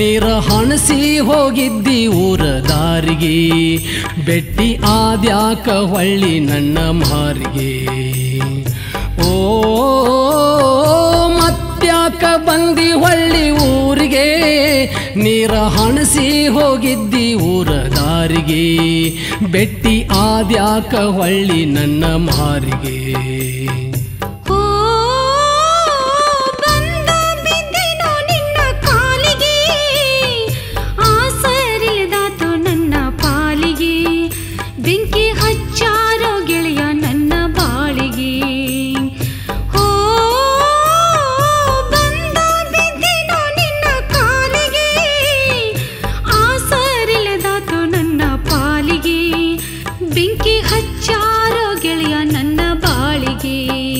ನೀರ ಹಣಸಿ ಹೋಗಿದ್ದಿ ಊರ ದಾರಿಗೆ ಬೆಟ್ಟಿ ಆದ್ಯಾಕ ಹೊಳ್ಳಿ ನನ್ನ ಮಾರಿಗೆ ಓ ಮತ್ತ್ಯಾಕ ಬಂದಿ ಹೊಳ್ಳಿ ಊರಿಗೆ ನೀರ ಹಣಸಿ ಹೋಗಿದ್ದಿ ಊರ ದಾರಿಗೆ ಬೆಟ್ಟಿ ಆದ್ಯಾಕ ಹೊಳ್ಳಿ ನನ್ನ ಮಾರಿಗೆ ಓ ಬಂದ ಬಿದ್ದೆನೋ ನಿನ್ನ ಕಾಲಿಗೆ ಆಸರಿಲ್ದಾತು ನನ್ನ ಪಾಲಿಗೆ ಬೆಂಕಿ ಹಚ್ಚಾರೋ ಗೆಳೆಯ ನನ್ನ ಬಾಳಿಗೆ ಓ ಬಂದ ಬಿದ್ದೆನೋ ನಿನ್ನ ಕಾಲಿಗೆ ಆಸರಿಲ್ದಾತು ನನ್ನ ಪಾಲಿಗೆ ಬೆಂಕಿ ಹಚ್ಚಾರೋ ಗೆಳೆಯ ನನ್ನ ಬಾಳಿಗೆ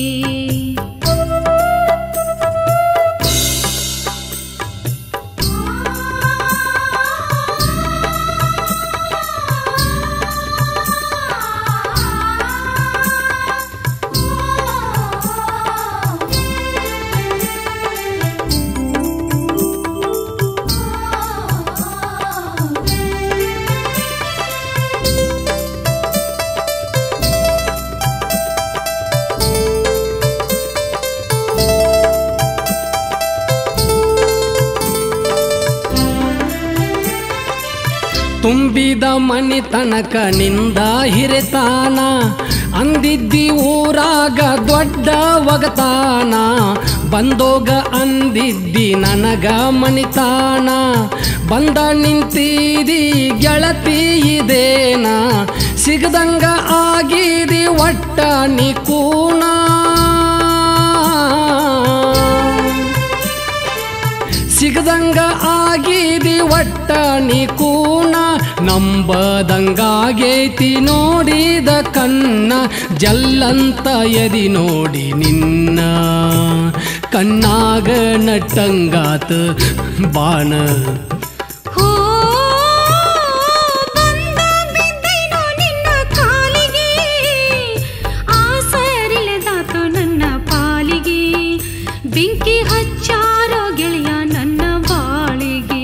ತುಂಬಿದ ಮನಿ ತನಕ ನಿಂದ ಹಿರೆತಾನ ಅಂದಿದ್ದಿ ಊರಾಗ ದೊಡ್ಡ ಒಗತಾನ ಬಂದೋಗ ಅಂದಿದ್ದಿ ನನಗ ಮನಿತಾನ ಬಂದ ನಿಂತಿದಿ ಗೆಳತಿ ಇದೇನ ಸಿಗದಂಗ ಆಗಿದಿ ಒಟ್ಟ ನೀ ಕೂನ ಸಿಗದಂಗ ಆಗಿದಿ ಒಟ್ಟ ನೀ ಕೂನ ನಂಬದಂಗಾಗೈತಿ ನೋಡಿದ ಕನ್ನ ಜಲ್ಲಂತ ಎದಿ ನೋಡಿ ನಿನ್ನ ಕಣ್ಣಾಗ ನಟ್ಟಂಗಾತ ಬಾಣ ಹೋ ಬಂದ ಬಿದ್ದೆನೋ ನಿನ್ನ ಕಾಲಿಗೆ ಆಸರಿಲ್ಲದಾತು ನನ್ನ ಪಾಲಿಗೆ ಬೆಂಕಿ ಹಚ್ಚಾರೋ ಗೆಳೆಯ ನನ್ನ ಬಾಳಿಗೆ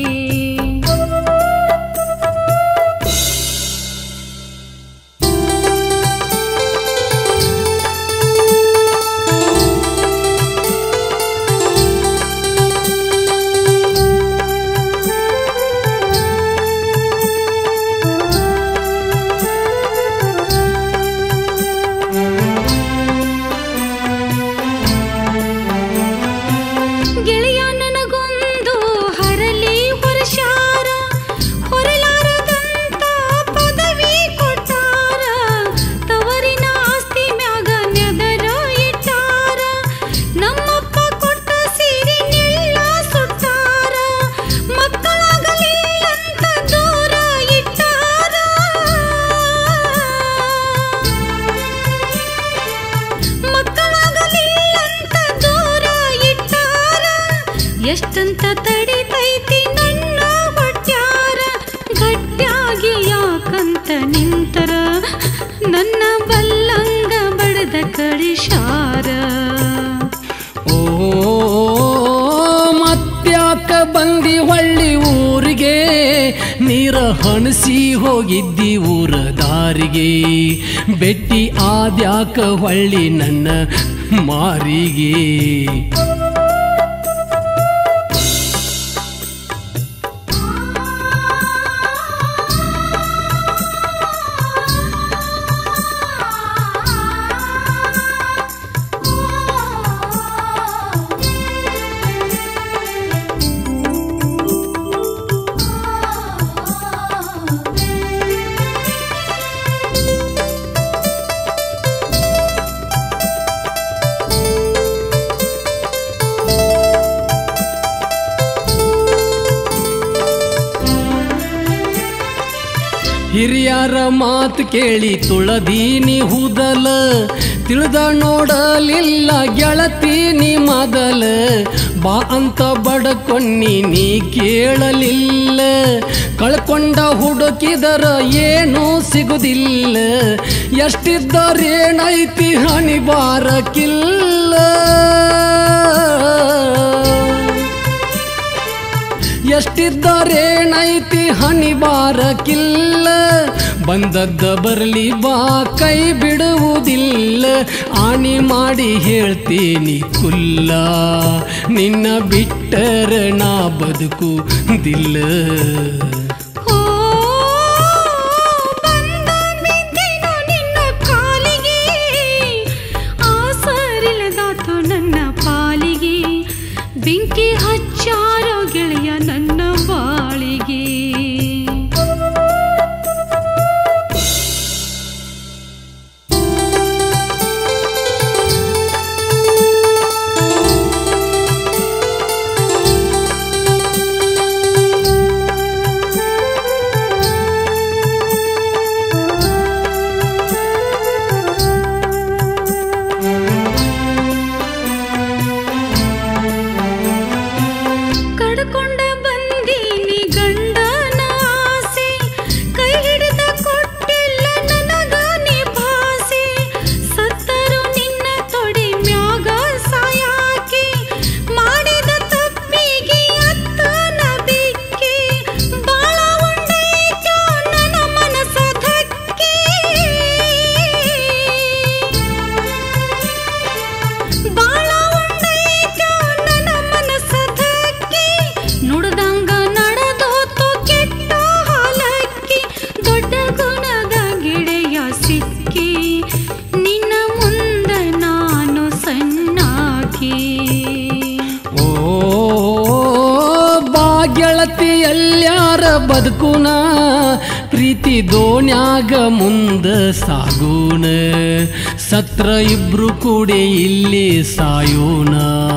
ಗೆಳೆಯ ನನಗೊಂದು ಹರಲಿ ಹೊರಶಾರ ಹೊರಲಾರದಂತ ಪದವಿ ಕೊಟ್ಟಾರ ತವರಿನ ಆಸ್ತಿ ಮ್ಯಾಗ ನೆದರ ಇಟ್ಟಾರ ನಮ್ಮಪ್ಪ ಕೊಟ್ಟ ಸೀರೆ ನೆಲ್ಲ ಸುಟ್ಟಾರ ಮಕ್ಕಳಾಗಲಿಲ್ಲಂತ ದೂರ ಇಟ್ಟಾರ ಮಕ್ಕಳಾಗಲಿಲ್ಲಂತ ದೂರ ಇಟ್ಟಾರ ಎಷ್ಟಂತ ತಡಿತೈತಿ ನನ್ನ ಹೊಟ್ಯಾರ ಗಟ್ಯಾಗಿ ಯಾಕಂತ ನಿಂತರ ನನ್ನ ಬಲ್ಲಂಗ ಬಡದ ಕಳಿಶಾರ ಓ ಮತ್ತ್ಯಾಕ ಬಂದಿ ಹೊಳ್ಳಿ ಊರಿಗೆ ನೀರ ಹಣಸಿ ಹೋಗಿದ್ದಿ ಊರ ದಾರಿಗೆ ಬೆಟ್ಟಿ ಆದ್ಯಾಕ ಹೊಳ್ಳಿ ನನ್ನ ಮಾರಿಗೆ ಹಿರಿಯರ ಮಾತು ಕೇಳಿ ತುಳದೀನಿ ಹುದಲ ತಿಳಿದ ನೋಡಲಿಲ್ಲ ಗೆಳತೀನಿ ಮೊದಲ ಬಾ ಅಂತ ಬಡಕೊನ್ನಿ ನೀ ಕೇಳಲಿಲ್ಲ ಕಳ್ಕೊಂಡ ಹುಡುಕಿದರ ಏನೂ ಸಿಗುದಿಲ್ಲ ಎಷ್ಟಿದ್ದರೇನೈತಿ ಹಣಿ ಬಾರಕ್ಕಿಲ್ಲ ಎಷ್ಟಿದ್ದರೇನೈತಿ ಹನಿ ಬಾರಕ್ಕಿಲ್ಲ ಬಂದದ್ದ ಬರಲಿ ಬಾ ಕೈ ಬಿಡುವುದಿಲ್ಲ ಆಣಿ ಮಾಡಿ ಹೇಳ್ತೀನಿ ಕುಲ್ಲ ನಿನ್ನ ಬಿಟ್ಟರ ನಾ ಬದುಕುದಿಲ್ಲ ಓ ಬಂದ ಬಿದ್ದೇನೋ ನಿನ್ನ ಕಾಲಿಗೆ ಆಸರಿಲ್ಲದಾತು ನನ್ನ ಪಾಲಿಗೆ ಬೆಂಕಿ ಹಚ್ಚಾರೋ ಗೆಳೆಯ ನನ್ನ ಬಾಳಿಗೆ ಕಡ್ಕೊಂಡ ಬಂದೀನಿ ಗಂಡನ ಆಸೆ ಕೈ ಹಿಡಿದ ಕೊಟ್ಟಿಲ್ಲ ನನಗ ನೀ ಭಾಸೆ ಸತ್ತರು ನಿನ್ನ ತೊಡೆ ಮ್ಯಾಗ ಸಾಯಾಕೆ ಮಾಡಿದ ತಪ್ಪಿಗೆ ಅತ್ತನ ಬಿಕ್ಕಿ ಬಾಳ ಉಂಡೈತೋ ನನ್ನ ಮನಸ ಧಕ್ಕೆ ಬಾಳ ಉಂಡೈತೋ ನನ್ನ ಮನಸ ಧಕ್ಕೆ ನುಡ್ದಂಗ ನಡೆದೋತು ಕೆಟ್ಟ ಹಾಲಕ್ಕಿ ದೊಡ್ಡ ಗುಣದ ಗೆಳೆಯ ಸಿಕ್ಕಿ ನಿನ್ನ ಮುಂದ ನಾನು ಸಣ್ಣಾಕಿ ಓ ಬಾ ಗೆಳತಿ ಎಲ್ಲ್ಯಾರ ಬದುಕುನ ಪ್ರೀತಿ ದೋಣ್ಯಾಗ ಮುಂದ ಸಾಗೂನ ಸತ್ರ ಇಬ್ರು ಕೂಡಿ ಇಲ್ಲಿ ಸಾಯೋಣ